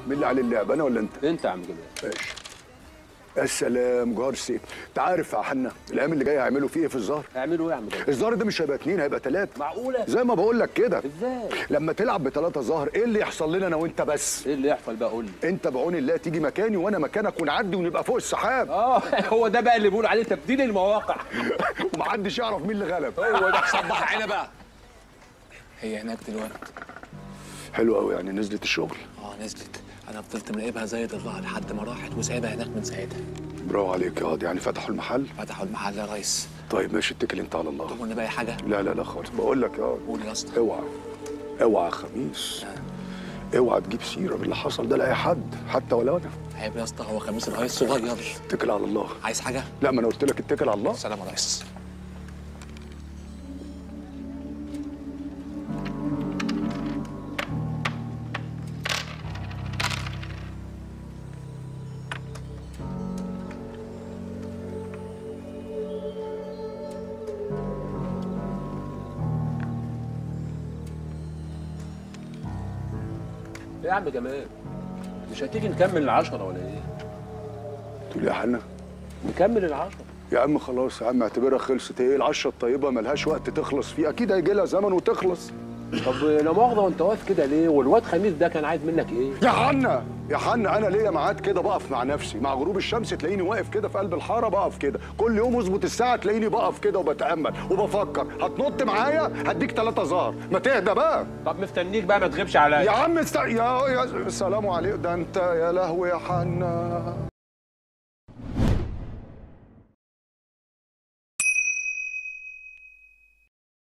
مين اللي عليه اللعب انا ولا انت انت يا عم جمال ماشي السلام جار سيف انت عارف يا حنا الايام اللي جايه هيعملوا فيه ايه في الظهر اعملوا ايه يا عم جمال الظهر ده مش هيبقى اتنين هيبقى تلاته معقوله زي ما بقول لك كده ازاي لما تلعب بثلاثه ظهر ايه اللي يحصل لنا انا وانت بس ايه اللي يحصل بقى قول لي انت بعون الله تيجي مكاني وانا مكانك ونعدي ونبقى فوق السحاب اه هو ده بقى اللي بيقولوا عليه تبديل المواقع ومحدش يعرف مين اللي غلب هو ده صبح عينه بقى هي هناك دلوقتي حلو قوي يعني نزلت الشغل اه نزلت انا فضلت مراقبها زي ضلها لحد ما راحت وسايبها هناك من ساعتها برافو عليك يا قاضي يعني فتحوا المحل فتحوا المحل يا ريس طيب ماشي اتكل انت على الله قلنا بقى حاجه لا لا لا خالص بقول لك يا قاضي قول يا اسطى اوعى اوعى يا خميس اوعى تجيب سيره باللي حصل ده لاي حد حتى ولو انا عيب يا اسطى هو خميس الريس صغير اتكل على الله عايز حاجه لا ما انا قلت لك اتكل على الله سلام يا ريس ايه يا عم جمال مش هتيجي نكمل العشرة ولا ايه تقول لي يا حنا نكمل العشرة يا عم خلاص يا عم اعتبرها خلصت ايه العشره الطيبه ملهاش وقت تخلص فيه اكيد هيجي لها زمن وتخلص طب لا مؤاخذة وانت واقف كده ليه والواد خميس ده كان عايز منك ايه يا حنا يا حنا انا ليا ميعاد كده بقف مع نفسي مع غروب الشمس تلاقيني واقف كده في قلب الحاره بقف كده كل يوم اظبط الساعه تلاقيني بقف كده وبتامل وبفكر هتنط معايا هديك ثلاثة زهر ما تهدى بقى طب مستنيك بقى ما تغيبش عليا يا عم است... يا يا السلام عليكم ده انت يا لهوي يا حنا